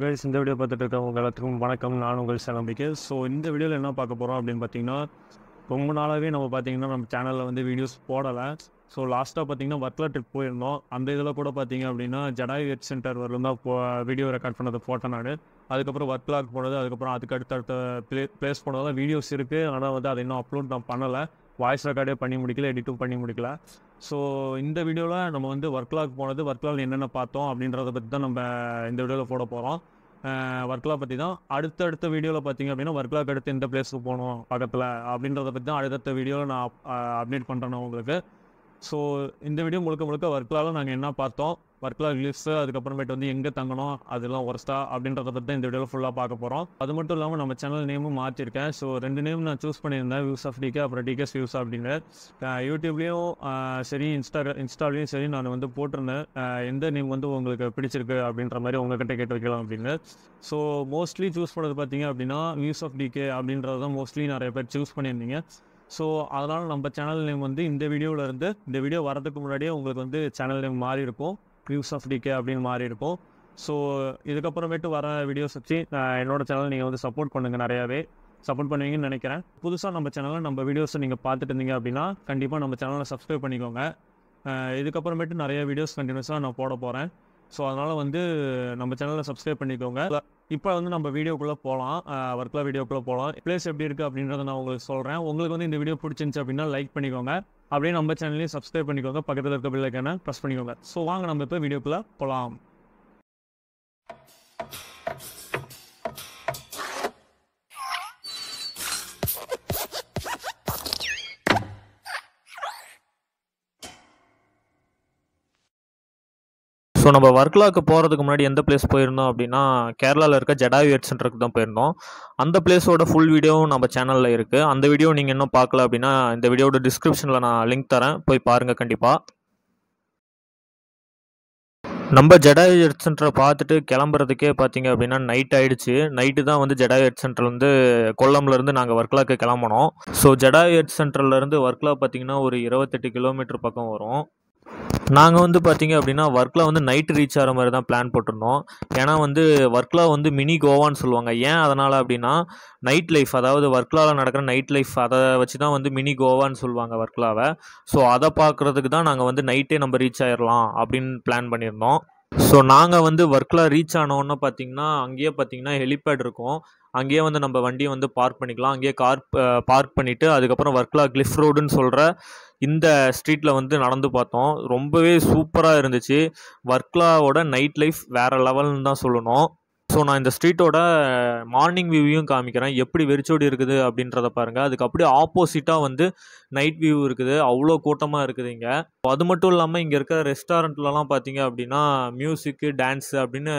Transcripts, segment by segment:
guys இந்த video பார்த்துட்டு இருக்கவங்க எல்லாத்துக்கும் வணக்கம் நான் உங்கள் சிலம்பிக்கு ஸோ இந்த வீடியோவில் என்ன பார்க்க போகிறோம் அப்படின்னு பார்த்தீங்கன்னா ரொம்ப நாளாகவே நம்ம பார்த்தீங்கன்னா நம்ம சேனலில் வந்து வீடியோஸ் போடலை ஸோ லாஸ்ட்டாக பார்த்தீங்கன்னா வர்க்லா ட்ரிப் போயிருந்தோம் அந்த இதில் கூட பார்த்தீங்க அப்படின்னா ஜடாய் ஹெட் சென்டர் வரலும் தான் போ வீடியோ ரெக்கார்ட் பண்ணது போட்டேன் நான் அதுக்கப்புறம் வர்க்லாக் போனது அதுக்கப்புறம் அதுக்கு அடுத்தடுத்த ப்ளே ப்ளேஸ் போனதெல்லாம் வீடியோஸ் இருக்குது ஆனால் வந்து அதை இன்னும் அப்லோட் நான் பண்ணலை வாய்ஸ் ரெக்கார்டே பண்ணி முடிக்கல எடிட்டும் பண்ணி முடிக்கல ஸோ இந்த வீடியோவில் நம்ம வந்து ஒர்க்லாக் போனது ஒர்க்லாவில் என்னென்ன பார்த்தோம் அப்படின்றத பற்றி தான் நம்ம இந்த வீடியோவில் போட போகிறோம் ஒர்க்லா பற்றி தான் அடுத்தடுத்த வீடியோவில் பார்த்தீங்க அப்படின்னா ஒர்க்லாக் அடுத்து எந்த பிளேஸுக்கு போகணும் பக்கத்தில் அப்படின்றத பற்றி தான் அடுத்தடுத்த வீடியோவில் நான் அப்டேட் பண்ணுறேன் நான் உங்களுக்கு ஸோ இந்த வீடியோ முழுக்க முழுக்க ஒர்க்லாவில் நாங்கள் என்ன பார்த்தோம் ஒர்க்லா லிஸ்ட்டு அதுக்கப்புறமேட்டு வந்து எங்கே தங்கணும் அதெல்லாம் ஒர்ஸ்டா அப்படின்றத பற்றி தான் இந்த வீடியோவில் ஃபுல்லாக பார்க்க போகிறோம் அது மட்டும் இல்லாமல் நம்ம சேனல் நேமும் மாற்றிருக்கேன் ஸோ ரெண்டு நேம் நான் சூஸ் பண்ணியிருந்தேன் வியூஸ் ஆஃப் டிகே அப்புறம் டிகேஸ் வியூஸ் அப்படின்னு அஹ் யூடியூப்லேயும் அஹ் சரி இன்ஸ்டா இன்ஸ்டாலையும் சரி நான் வந்து போட்டிருந்தேன் அஹ் எந்த நேம் வந்து உங்களுக்கு பிடிச்சிருக்கு அப்படின்ற மாதிரி உங்ககிட்ட கேட்டு வைக்கலாம் அப்படின்னு ஸோ மோஸ்ட்லி சூஸ் பண்ணது பார்த்தீங்க அப்படின்னா வியூஸ் ஆஃப் டிகே அப்படின்றது தான் மோஸ்ட்லி நிறைய பேர் சூஸ் பண்ணியிருந்தீங்க ஸோ அதனால் நம்ம சேனல் நேம் வந்து இந்த வீடியோவில் இருந்து இந்த வீடியோ வரதுக்கு முன்னாடியே உங்களுக்கு வந்து சேனல் நேம் மாறி இருக்கும் வியூஸ் ஆஃப் டிகே அப்படின்னு மாறி இருக்கும் ஸோ இதுக்கப்புறமேட்டு வர வீடியோஸ் வச்சு அஹ் என்னோட சேனல் நீங்கள் வந்து சப்போர்ட் பண்ணுங்கள் நிறையாவே சப்போர்ட் பண்ணுவீங்கன்னு நினைக்கிறேன் புதுசாக நம்ம சேனலில் நம்ம வீடியோஸை நீங்கள் பார்த்துட்டு இருந்தீங்க அப்படின்னா கண்டிப்பாக நம்ம சேனலை சப்ஸ்கிரைப் பண்ணிக்கோங்க அஹ் இதுக்கப்புறமேட்டு நிறைய வீடியோஸ் கண்டினியூஸாக நான் போட போகிறேன் ஸோ அதனால் வந்து நம்ம சேனலை சப்ஸ்கிரைப் பண்ணிக்கோங்க இப்போ வந்து நம்ம வீடியோக்குள்ளே போகலாம் ஒர்க்கில் வீடியோக்குள்ளே போகலாம் பிளேஸ் எப்படி இருக்குது அப்படின்றத நான் உங்களுக்கு சொல்கிறேன் உங்களுக்கு வந்து இந்த வீடியோ பிடிச்சிருந்துச்சு அப்படின்னா லைக் பண்ணிக்கோங்க அப்படியே நம்ம சேனலையும் சப்ஸ்கிரைப் பண்ணிக்கோங்க பக்கத்தில் இருக்க பில்லைக்கான ப்ரெஸ் பண்ணிக்கோங்க ஸோ வாங்க நம்ம இப்போ வீடியோக்குள்ளே போகலாம் ஸோ நம்ம வர்க்லாக்கு போகிறதுக்கு முன்னாடி எந்த பிளேஸ் போயிருந்தோம் அப்படின்னா கேரளாவில் இருக்க ஜடாயு ஹெட் சென்டருக்கு தான் போயிருந்தோம் அந்த பிளேஸோட ஃபுல் வீடியோவும் நம்ம சேனலில் இருக்குது அந்த வீடியோ நீங்கள் இன்னும் பார்க்கல அப்படின்னா இந்த வீடியோட டிஸ்கிரிப்ஷனில் நான் லிங்க் தரேன் போய் பாருங்கள் கண்டிப்பாக நம்ம ஜடாயு ஹெட் சென்டரை பார்த்துட்டு கிளம்புறதுக்கே பார்த்தீங்க அப்படின்னா நைட் ஆயிடுச்சு நைட்டு தான் வந்து ஜடாயு ஹெட் சென்டர்லேருந்து கொல்லம்லேருந்து நாங்கள் வர்க்லாக்கு கிளம்பணும் ஸோ ஜடாயு ஹெட் சென்டர்லேருந்து வர்க்லா பார்த்தீங்கன்னா ஒரு இருபத்தெட்டு கிலோமீட்டர் பக்கம் வரும் நாங்கள் வந்து பார்த்தீங்க அப்படின்னா ஒர்க்கில் வந்து நைட்டு ரீச் ஆகிற மாதிரி தான் பிளான் போட்டிருந்தோம் ஏன்னா வந்து ஒர்க்கில் வந்து மினி கோவான்னு சொல்லுவாங்க ஏன் அதனால் அப்படின்னா நைட் லைஃப் அதாவது ஒர்க்லாவில் நடக்கிற நைட் லைஃப் அதை வச்சு தான் வந்து மினி கோவான்னு சொல்லுவாங்க ஒர்க்லாவை ஸோ அதை பார்க்குறதுக்கு தான் நாங்கள் வந்து நைட்டே நம்ம ரீச் ஆயிடலாம் அப்படின்னு பிளான் பண்ணியிருந்தோம் ஸோ நாங்கள் வந்து ஒர்க்கில் ரீச் ஆனோன்னு பார்த்தீங்கன்னா அங்கேயே பார்த்தீங்கன்னா ஹெலிபேட் இருக்கும் அங்கேயே வந்து நம்ம வண்டியை வந்து பார்க் பண்ணிக்கலாம் அங்கேயே கார் பார்க் பண்ணிவிட்டு அதுக்கப்புறம் ஒர்க்லா கிளிஃப் ரோடுன்னு சொல்கிற இந்த ஸ்ட்ரீட்டில் வந்து நடந்து பார்த்தோம் ரொம்பவே சூப்பராக இருந்துச்சு வர்க்லாவோட நைட் லைஃப் வேறு லெவல்னு தான் சொல்லணும் ஸோ நான் இந்த ஸ்ட்ரீட்டோட மார்னிங் வியூவையும் காமிக்கிறேன் எப்படி வெறிச்சோடி இருக்குது அப்படின்றத பாருங்கள் அதுக்கு அப்படியே ஆப்போசிட்டாக வந்து நைட் வியூ இருக்குது அவ்வளோ கூட்டமாக இருக்குது இங்கே அது மட்டும் இல்லாமல் இங்கே இருக்கிற ரெஸ்டாரண்ட்லலாம் பார்த்தீங்க அப்படின்னா மியூசிக்கு டான்ஸு அப்படின்னு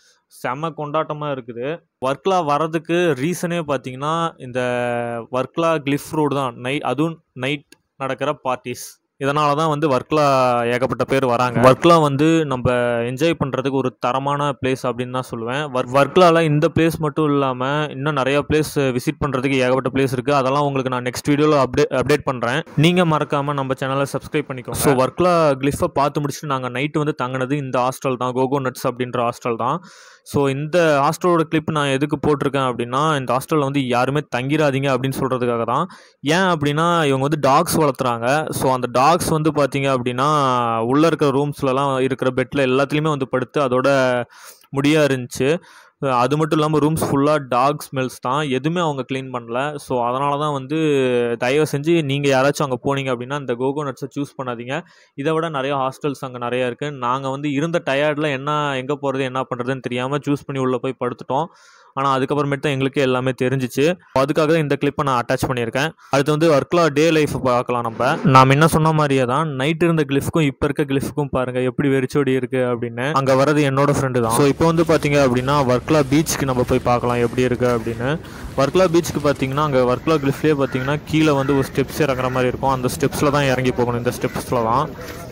செம கொண்டாட்டமாக இருக்குது ஒர்க்லா வரதுக்கு ரீசனே பார்த்தீங்கன்னா இந்த ஒர்க்லா கிளிஃப் ரோடு தான் நை அதுவும் நைட் நடக்கிற பார்ட்டிஸ் இதனால தான் வந்து ஒர்க்லா ஏகப்பட்ட பேர் வராங்க ஒர்க்லா வந்து நம்ம என்ஜாய் பண்ணுறதுக்கு ஒரு தரமான பிளேஸ் அப்படின்னு தான் சொல்லுவேன் ஒர்க் ஒர்க்லாவில் இந்த பிளேஸ் மட்டும் இல்லாமல் இன்னும் நிறைய பிளேஸ் விசிட் பண்ணுறதுக்கு ஏகப்பட்ட பிளேஸ் இருக்குது அதெல்லாம் உங்களுக்கு நான் நெக்ஸ்ட் வீடியோவில் அப்டேட் அப்டேட் பண்ணுறேன் நீங்கள் மறக்காமல் நம்ம சேனலை சப்ஸ்கிரைப் பண்ணிக்கோங்க ஸோ ஒர்க்லா கிளிஃபை பார்த்து முடிச்சுட்டு நாங்கள் நைட்டு வந்து தங்கினது இந்த ஹாஸ்டல் தான் கோகோ நட்ஸ் அப்படின்ற ஹாஸ்டல் தான் ஸோ இந்த ஹாஸ்டலோட கிளிப் நான் எதுக்கு போட்டிருக்கேன் அப்படின்னா இந்த ஹாஸ்டலில் வந்து யாருமே தங்கிடாதீங்க அப்படின்னு சொல்கிறதுக்காக தான் ஏன் அப்படின்னா இவங்க வந்து டாக்ஸ் வளர்த்துறாங்க ஸோ அந்த டாக்ஸ் வந்து பார்த்தீங்க அப்படின்னா உள்ளே இருக்கிற ரூம்ஸ்லலாம் இருக்கிற பெட்டில் எல்லாத்துலேயுமே வந்து படுத்து அதோட முடியாக இருந்துச்சு அது மட்டும் இல்லாமல் ரூம்ஸ் ஃபுல்லாக டாக் ஸ்மெல்ஸ் தான் எதுவுமே அவங்க க்ளீன் பண்ணல ஸோ அதனால தான் வந்து தயவு செஞ்சு நீங்கள் யாராச்சும் அங்கே போனீங்க அப்படின்னா இந்த கோகோ நட்ஸை சூஸ் பண்ணாதீங்க இதை விட நிறைய ஹாஸ்டல்ஸ் அங்கே நிறையா இருக்குது நாங்கள் வந்து இருந்த டயர்டில் என்ன எங்கே போகிறது என்ன பண்ணுறதுன்னு தெரியாமல் சூஸ் பண்ணி உள்ளே போய் படுத்துட்டோம் ஆனால் அதுக்கப்புறமேட்டு தான் எங்களுக்கே எல்லாமே தெரிஞ்சிச்சு அதுக்காக தான் இந்த கிளிப்பை நான் அட்டாச் பண்ணியிருக்கேன் அடுத்து வந்து ஒர்க்கில் டே லைஃப் பார்க்கலாம் நம்ம நாம் என்ன சொன்ன மாதிரியே தான் நைட் இருந்த கிளிஃப்க்கும் இப்போ இருக்க கிளிஃப்க்கும் பாருங்கள் எப்படி வெறிச்சோடி இருக்குது அப்படின்னு அங்கே வரது என்னோட ஃப்ரெண்டு தான் ஸோ இப்போ வந்து பார்த்தீங்க அப்படின்னா ஒர்க்லா பீச்சுக்கு நம்ம போய் பார்க்கலாம் எப்படி இருக்குது அப்படின்னு ஒர்க்லா பீச்சுக்கு பார்த்தீங்கன்னா அங்கே ஒர்க்லா கிளிஃப்லேயே பார்த்தீங்கன்னா கீழே வந்து ஒரு ஸ்டெப்ஸ் இறங்குற மாதிரி இருக்கும் அந்த ஸ்டெப்ஸில் தான் இறங்கி போகணும் இந்த ஸ்டெப்ஸில் தான்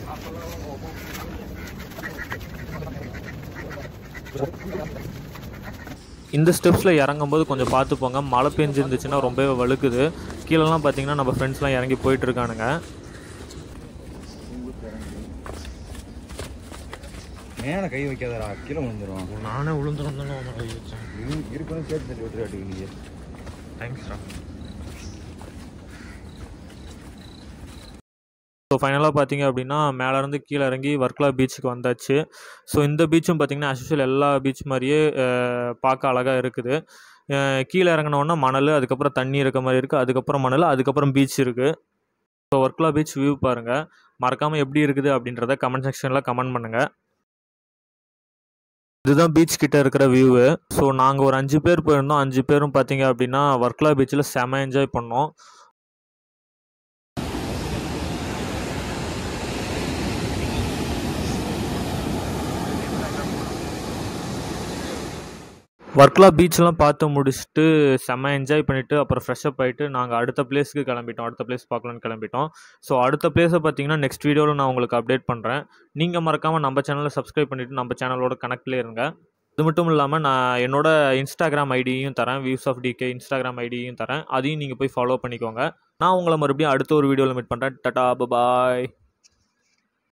இந்த ஸ்டெப்ஸில் இறங்கும்போது கொஞ்சம் பார்த்து போங்க மழை பெஞ்சிருந்துச்சுன்னா ரொம்பவே வழுக்குது கீழெல்லாம் பார்த்தீங்கன்னா நம்ம ஃப்ரெண்ட்ஸ்லாம் இறங்கி போயிட்டுருக்கானுங்க மேலே கை வைக்காதடா கீழே விழுந்துரும் நானே விழுந்துருந்தாலும் அவனை கை வச்சேன் இரு- இருக்கணும் சேர்த்து தள்ளி விட்டுறாட்டி நீ தேங்க்ஸ்டா ஸோ ஃபைனலாக பார்த்தீங்க அப்படின்னா மேலேருந்து கீழே இறங்கி வர்க்லா பீச்சுக்கு வந்தாச்சு ஸோ இந்த பீச்சும் பார்த்தீங்கன்னா அஸ்யூஷுவல் எல்லா பீச் மாதிரியே அஹ், பார்க்க அழகாக இருக்குது அஹ், கீழே இறங்கினோன்னா மணல் அதுக்கப்புறம் தண்ணி இருக்க மாதிரி இருக்குது அதுக்கப்புறம் மணல் அதுக்கப்புறம் பீச் இருக்குது ஸோ வர்க்லா பீச் வியூ பாருங்கள் மறக்காமல் எப்படி இருக்குது அப்படின்றத கமெண்ட் செக்ஷனில் கமெண்ட் பண்ணுங்கள் இதுதான் பீச் கிட்ட இருக்கிற வியூவு ஸோ நாங்கள் ஒரு அஞ்சு பேர் போயிருந்தோம் அஞ்சு பேரும் பார்த்தீங்க அப்படின்னா வர்க்லா பீச்சில் செம என்ஜாய் பண்ணோம் வர்க்லா பீச்லாம் பார்த்து முடிச்சுட்டு செம்ம என்ஜாய் பண்ணிவிட்டு அப்புறம் ஃப்ரெஷ்அப் ஆகிட்டு நாங்கள் அடுத்த பிளேஸ்க்கு கிளம்பிட்டோம் அடுத்த பிளேஸ் பார்க்கலான்னு கிளம்பிட்டோம் ஸோ அடுத்த பிளேஸை பார்த்தீங்கன்னா நெக்ஸ்ட் வீடியோவில் நான் உங்களுக்கு அப்டேட் பண்ணுறேன் நீங்கள் மறக்காமல் நம்ம சேனலை சப்ஸ்கிரைப் பண்ணிவிட்டு நம்ம சேனலோட கனெக்ட்லேயே இருங்க அது மட்டும் இல்லாமல் நான் என்னோட இன்ஸ்டாகிராம் ஐடியையும் தரேன் வியூஸ் ஆஃப் டிகே இன்ஸ்டாகிராம் ஐடியையும் தரேன் அதையும் நீங்கள் போய் ஃபாலோ பண்ணிக்கோங்க நான் உங்களை மறுபடியும் அடுத்த ஒரு வீடியோவில் மீட் பண்ணுறேன் டட்டா பாய்